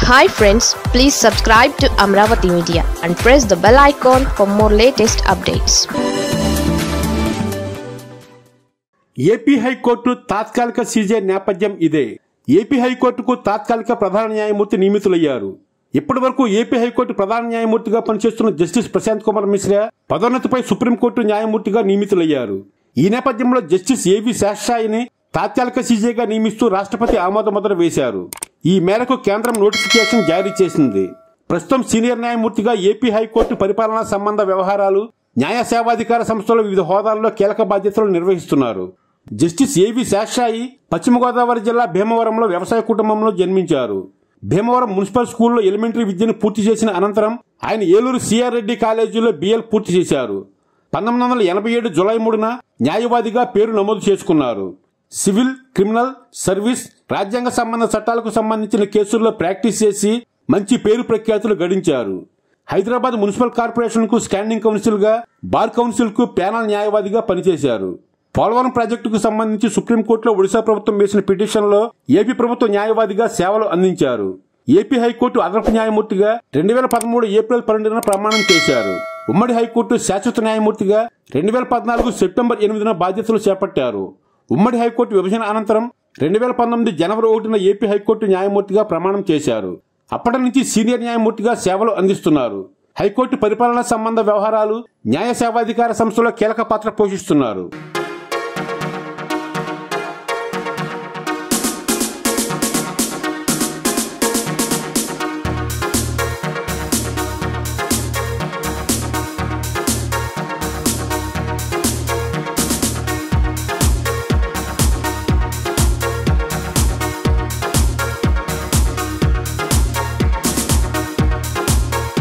hi friends please subscribe to Amaravati media and press the bell icon for more latest updates AP high court తాత్కాలిక CJ నేపథ్యం ఇదే AP హైకోర్టుకు తాత్కాలిక ప్రధాన న్యాయమూర్తి నియమితులయ్యారు ఇప్పటి వరకు ఏపీ హైకోర్టు ప్రధాన న్యాయమూర్తిగా పనిచేస్తున్న జస్టిస్ ప్రశాంత్ కుమార్ మిశ్రా పదోన్నతిపై సుప్రీంకోర్టు న్యాయమూర్తిగా నియమితులయ్యారు ఈ నేపథ్యంలో జస్టిస్ ఏవి శాస్త్రాయిని తాత్కాలిక సీజేగా నియమిస్తూ రాష్ట్రపతి ఆమోద ముద్ర వేశారు ఈ మేరకు కేంద్రం నోటిఫికేషన్ జారీ చేసింది ప్రస్తుతం సీనియర్ న్యాయమూర్తిగా ఏపీ హైకోర్టు పరిపాలనా సంబంధ వ్యవహారాలు న్యాయ సేవాధికార సంస్థల వివిధ హోదాల్లో కీలక బాధ్యతలు నిర్వహిస్తున్నారు జస్టిస్ ఏవి శాస్త్రాయి పశ్చిమ గోదావరి జిల్లా భీమవరంలో వ్యవసాయ కుటుంబంలో జన్మించారు భీమవరం మున్సిపల్ స్కూల్లో ఎలిమెంటరీ విద్యను పూర్తి చేసిన అనంతరం ఆయన ఏలూరు సిఆర్ రెడ్డి కాలేజీలో బిఎల్ పూర్తి చేశారు పంతొమ్మిది వందల ఎనభై ఏడు జులై మూడున న్యాయవాదిగా పేరు నమోదు చేసుకున్నారు సివిల్ క్రిమినల్ సర్వీస్ రాజ్యాంగ సంబంధ చట్టాలకు సంబంధించిన కేసుల్లో ప్రాక్టీస్ చేసి మంచి పేరు ప్రఖ్యాతులు గడించారు హైదరాబాద్ మున్సిపల్ కార్పొరేషన్ కు స్టాండింగ్ కౌన్సిల్ గా బార్ కౌన్సిల్ కు ప్యానల్ న్యాయవాదిగా పనిచేశారు పోలవరం ప్రాజెక్టుకు సంబంధించి సుప్రీంకోర్టులో ఒడిశా ప్రభుత్వం వేసిన పిటిషన్లో ఏపీ ప్రభుత్వ న్యాయవాదిగా సేవలు అందించారు ఏపీ హైకోర్టు అదనపు న్యాయమూర్తిగా రెండు వేల పదమూడు ఏప్రిల్ పన్నెండున ప్రమాణం చేశారు ఉమ్మడి హైకోర్టు శాశ్వత న్యాయమూర్తిగా రెండు వేల పద్నాలుగు సెప్టెంబర్ ఎనిమిదిన బాధ్యతలు చేపట్టారు ఉమ్మడి హైకోర్టు విభజన అనంతరం రెండు వేల పంతొమ్మిది జనవరి ఒకటిన ఏపీ హైకోర్టు న్యాయమూర్తిగా ప్రమాణం చేశారు అప్పటి నుంచి సీనియర్ న్యాయమూర్తిగా సేవలు అందిస్తున్నారు హైకోర్టు పరిపాలనా సంబంధ వ్యవహారాలు న్యాయ సేవాధికార సంస్థలో కీలక పాత్ర పోషిస్తున్నారు